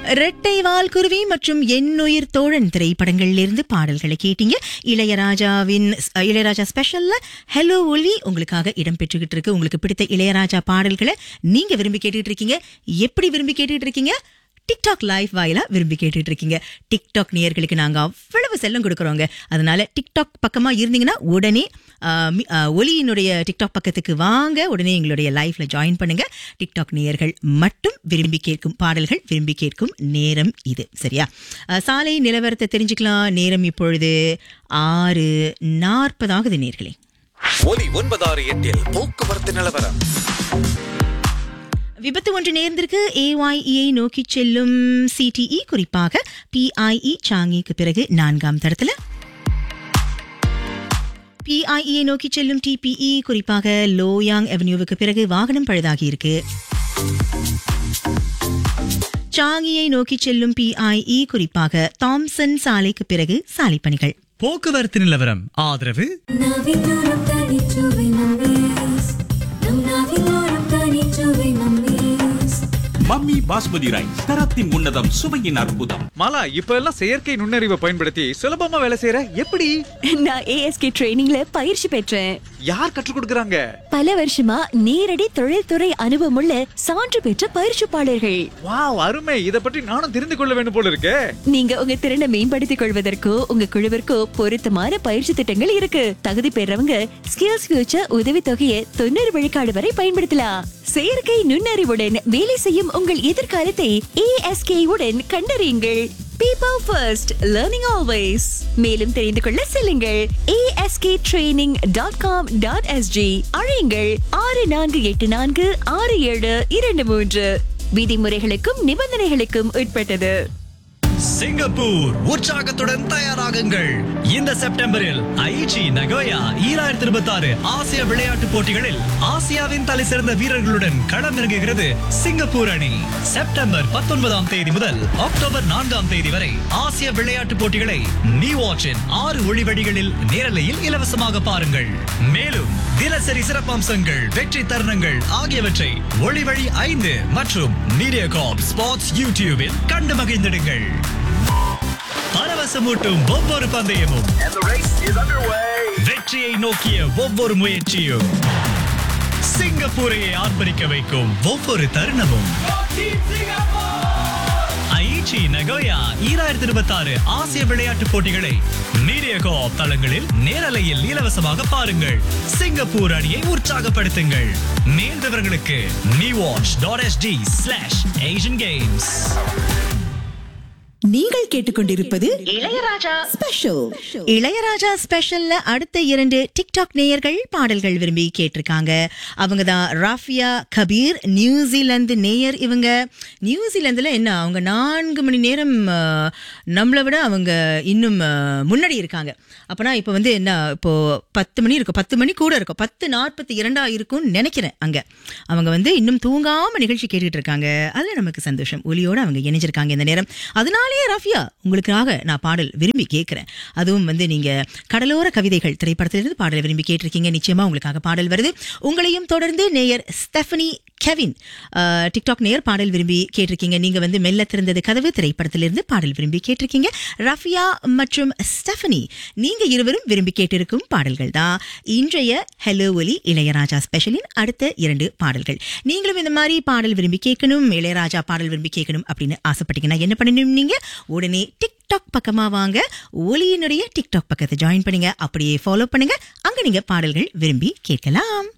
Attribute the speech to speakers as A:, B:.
A: ரெட்டை வால் குருவி மற்றும் எண்ணுயிர் தோழன் திரைப்படங்கள்ல பாடல்களை கேட்டீங்க இளையராஜாவின் இளையராஜா ஸ்பெஷல்ல ஹலோ ஒலி உங்களுக்காக இடம் பெற்றுக்கிட்டு இருக்கு உங்களுக்கு பிடித்த இளையராஜா பாடல்களை நீங்க விரும்பி கேட்டுட்டு இருக்கீங்க எப்படி விரும்பி கேட்டுட்டு இருக்கீங்க டிக்டாக் லைவ் வாயிலா விரும்பி கேட்டுட்டு இருக்கீங்க டிக்டாக் நேயர்களுக்கு நாங்க அவ்வளவு செல்லம் கொடுக்குறோங்க அதனால டிக்டாக் பக்கமா இருந்தீங்கன்னா உடனே ஆ, மி- ஆ, ஒலியினுடைய டிக்டாக் பக்கத்துக்கு வாங்க உடனே எங்களுடைய லைஃப்ல ஜாயின் பண்ணுங்க டிக்டாக் நேயர்கள் மட்டும் விரும்பி கேட்கும் பாடல்கள் விரும்பி கேட்கும் நேரம் இது சரியா ஆ, சாலை நிலவரத்தை தெரிஞ்சுக்கலாம் நேரம் இப்பொழுது ஆறு நாற்பதாகுது நேர்களே
B: ஒலி ஒன்பதாறு எட்டில் போக்குவரத்து நிலவரம்
A: விபத்து ஒன்று நேர்ந்திருக்கு ஏஒய்இயை நோக்கி செல்லும் சிடிஇ குறிப்பாக பிஐஇ சாங்கிக்கு பிறகு நான்காம் தடத்துல பிஐஇயை நோக்கி செல்லும் டிபிஇ குறிப்பாக லோயாங் அவென்யூவுக்கு பிறகு வாகனம் பழுதாகி இருக்கு சாங்கியை நோக்கி செல்லும் பிஐஇ குறிப்பாக தாம்சன் சாலைக்கு பிறகு சாலை பணிகள்
C: போக்குவரத்து நிலவரம் ஆதரவு
D: நாவிலோரம் தனிச்சுவை நம்மீஸ் நம் நாவிலோரம் தனிச்சுவை நம்மீஸ்
E: மம்மி பாஸ்மதி ரைஸ் தரத்தின் உன்னதம் சுவையின் அற்புதம்
B: மாலா இப்ப எல்லாம் செயற்கை நுண்ணறிவை பயன்படுத்தி சுலபமா வேலை செய்யற எப்படி
F: நான் ஏஎஸ்கே ட்ரைனிங்ல பயிற்சி பெற்றேன்
B: யார் கற்றுக் கொடுக்கறாங்க
F: பல வருஷமா நேரடி தொழில்துறை அனுபவமுள்ள சான்று பெற்ற பயிற்சிப்பாளர்கள்
B: வாவ் அருமை இத பற்றி நானும் தெரிந்து கொள்ள வேண்டும் போல இருக்கே
F: நீங்க உங்க திறனை மேம்படுத்திக் கொள்வதற்கோ உங்க குழுவிற்கோ பொருத்தமான பயிற்சி திட்டங்கள் இருக்கு தகுதி பெறவங்க ஸ்கில்ஸ் ஃபியூச்சர் உதவி தொகையை தொண்ணூறு விழுக்காடு வரை பயன்படுத்தலாம் செயற்கை நுண்ணறிவுடன் வேலை செய்யும் உங்கள் எதிர்காலத்தை ஏஎஸ்கே உடன் கண்டறியுங்கள் பீப்பிள் ஃபர்ஸ்ட் லேர்னிங் ஆல்வேஸ் மேலும் தெரிந்து கொள்ள செல்லுங்கள் ASK training dot com dot SG அழையுங்கள் ஆறு நான்கு எட்டு நான்கு ஆறு ஏழு இரண்டு மூன்று விதிமுறைகளுக்கும் நிபந்தனைகளுக்கும் உட்பட்டது
C: சிங்கப்பூர் உற்சாகத்துடன் தயாராகுங்கள் இந்த செப்டம்பரில் ஐச்சி நகோயா ஈராயிரத்தி இருபத்தி ஆறு ஆசிய விளையாட்டுப் போட்டிகளில் ஆசியாவின் தலை சிறந்த வீரர்களுடன் களமிறங்குகிறது சிங்கப்பூர் அணி செப்டம்பர் பத்தொன்பதாம் தேதி முதல் அக்டோபர் நான்காம் தேதி வரை ஆசிய விளையாட்டுப் போட்டிகளை நீ வாட்சின் ஆறு ஒளிவடிகளில் நேரலையில் இலவசமாக பாருங்கள் மேலும் தினசரி சிறப்பம்சங்கள் வெற்றி தருணங்கள் ஆகியவற்றை ஒளிவழி ஐந்து மற்றும் மீடியா காப் ஸ்பாட்ஸ் யூடியூபில் கண்டு மகிழ்ந்திடுங்கள் பரவசமூட்டும் ஒவ்வொரு பந்தயமும் வெற்றியை நோக்கிய ஒவ்வொரு முயற்சியும் சிங்கப்பூரையை ஆர்ப்பரிக்க வைக்கும் ஒவ்வொரு தருணமும் ஐச்சி நகோயா ஈராயிரத்தி இருபத்தி ஆறு ஆசிய விளையாட்டுப் போட்டிகளை மீடியா கோஆப் தளங்களில் நேரலையில் இலவசமாக பாருங்கள் சிங்கப்பூர் அணியை உற்சாகப்படுத்துங்கள் மேல் விவரங்களுக்கு நீ watch dot SD slash Asian games
G: நீங்கள் கேட்டுக்கொண்டிருப்பது இளையராஜா ஸ்பெஷல்
A: இளையராஜா ஸ்பெஷல்ல அடுத்த இரண்டு டிக்டாக் நேயர்கள் பாடல்கள் விரும்பி கேட்டிருக்காங்க அவங்க தான் ராஃபியா கபீர் நியூசிலாந்து நேயர் இவங்க நியூசிலாந்துல என்ன அவங்க நான்கு மணி நேரம் ஆ, நம்மளை விட அவங்க இன்னும் ஆ, முன்னாடி இருக்காங்க அப்பனா இப்போ வந்து என்ன இப்போ பத்து மணி இருக்கும் பத்து மணி கூட இருக்கும் பத்து நாற்பத்தி இரண்டா இருக்கும்னு நினைக்கிறேன் அங்க அவங்க வந்து இன்னும் தூங்காம நிகழ்ச்சி கேட்டுட்டு இருக்காங்க அதுல நமக்கு சந்தோஷம் ஒலியோட அவங்க இணைஞ்சிருக்காங்க இந்த நேரம் அதனாலேயே ரஃபியா உங்களுக்காக நான் பாடல் விரும்பி கேட்கிறேன் அதுவும் வந்து நீங்க கடலோர கவிதைகள் திரைப்படத்திலிருந்து பாடல் விரும்பி கேட்டிருக்கீங்க நிச்சயமா உங்களுக்காக பாடல் வருது உங்களையும் தொடர்ந்து நேயர் ஸ்டெஃபனி கெவின் அஹ், டிக்டாக் நேயர் பாடல் விரும்பி கேட்டிருக்கீங்க நீங்க வந்து மெல்ல திறந்தது கதவு திரைப்படத்திலிருந்து பாடல் விரும்பி கேட்டிருக்கீங்க ரஃபியா மற்றும் ஸ்டெஃபனி நீங்க இருவரும் விரும்பி கேட்டிருக்கும் பாடல்கள் தான் இன்றைய ஹலோ ஒலி இளையராஜா ஸ்பெஷலின் அடுத்த இரண்டு பாடல்கள் நீங்களும் இந்த மாதிரி பாடல் விரும்பி கேட்கணும் இளையராஜா பாடல் விரும்பி கேட்கணும் அப்படின்னு ஆசைப்பட்டீங்கன்னா என்ன பண்ணணும் நீங்க உடனே டிக்டாக் பக்கமா வாங்க ஒலியினுடைய டிக்டாக் பக்கத்தை ஜாயின் பண்ணுங்க அப்படியே ஃபாலோ பண்ணுங்க அங்க நீங்க பாடல்கள் விரும்பி கேட்கலாம்